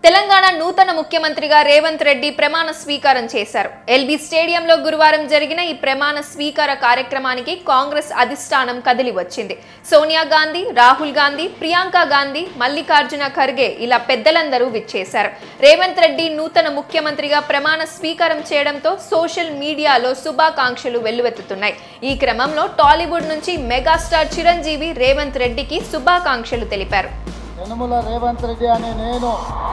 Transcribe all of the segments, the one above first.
తెలంగాణ నూతన ముఖ్యమంత్రిగా రేవంత్ రెడ్డి ప్రమాణ స్వీకారం చేశారు ఎల్బీ స్టేడియంలో గురువారం జరిగిన ఈ ప్రమాణ స్వీకార కార్యక్రమానికి కాంగ్రెస్ అధిష్టానం కదిలి వచ్చింది సోనియా గాంధీ రాహుల్ గాంధీ ప్రియాంక గాంధీ మల్లికార్జున ఖర్గే ఇలా పెద్దలందరూ విచ్చేశారు రేవంత్ రెడ్డి నూతన ముఖ్యమంత్రిగా ప్రమాణ స్వీకారం చేయడంతో సోషల్ మీడియాలో శుభాకాంక్షలు వెల్లువెత్తుతున్నాయి ఈ క్రమంలో టాలీవుడ్ నుంచి మెగాస్టార్ చిరంజీవి రేవంత్ రెడ్డికి శుభాకాంక్షలు తెలిపారు యనుమల రేవంత్ రెడ్డి అనే నేను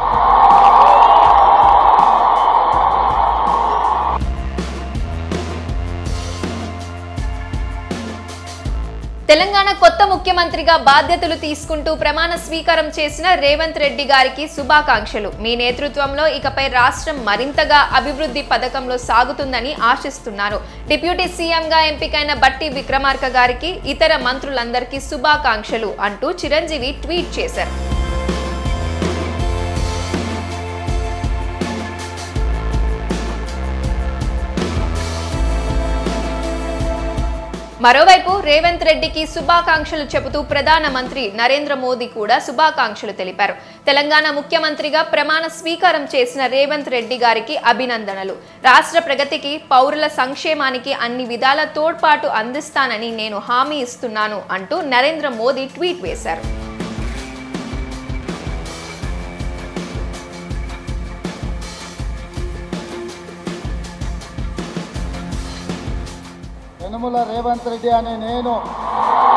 తెలంగాణ కొత్త ముఖ్యమంత్రిగా బాధ్యతలు తీసుకుంటూ ప్రమాణ స్వీకారం చేసిన రేవంత్ రెడ్డి గారికి శుభాకాంక్షలు మీ నేతృత్వంలో ఇకపై రాష్ట్రం మరింతగా అభివృద్ధి పథకంలో సాగుతుందని ఆశిస్తున్నాను డిప్యూటీ సీఎంగా ఎంపికైన బట్టి విక్రమార్క గారికి ఇతర మంత్రులందరికీ శుభాకాంక్షలు అంటూ చిరంజీవి ట్వీట్ చేశారు మరోవైపు రేవంత్ రెడ్డికి శుభాకాంక్షలు చెబుతూ ప్రధానమంత్రి నరేంద్ర మోదీ కూడా శుభాకాంక్షలు తెలిపారు తెలంగాణ ముఖ్యమంత్రిగా ప్రమాణ స్వీకారం చేసిన రేవంత్ రెడ్డి గారికి అభినందనలు రాష్ట్ర ప్రగతికి పౌరుల సంక్షేమానికి అన్ని విధాల తోడ్పాటు అందిస్తానని నేను హామీ ఇస్తున్నాను అంటూ నరేంద్ర మోదీ ట్వీట్ వేశారు యనుమల రేవంత్ రెడ్డి అనే నేను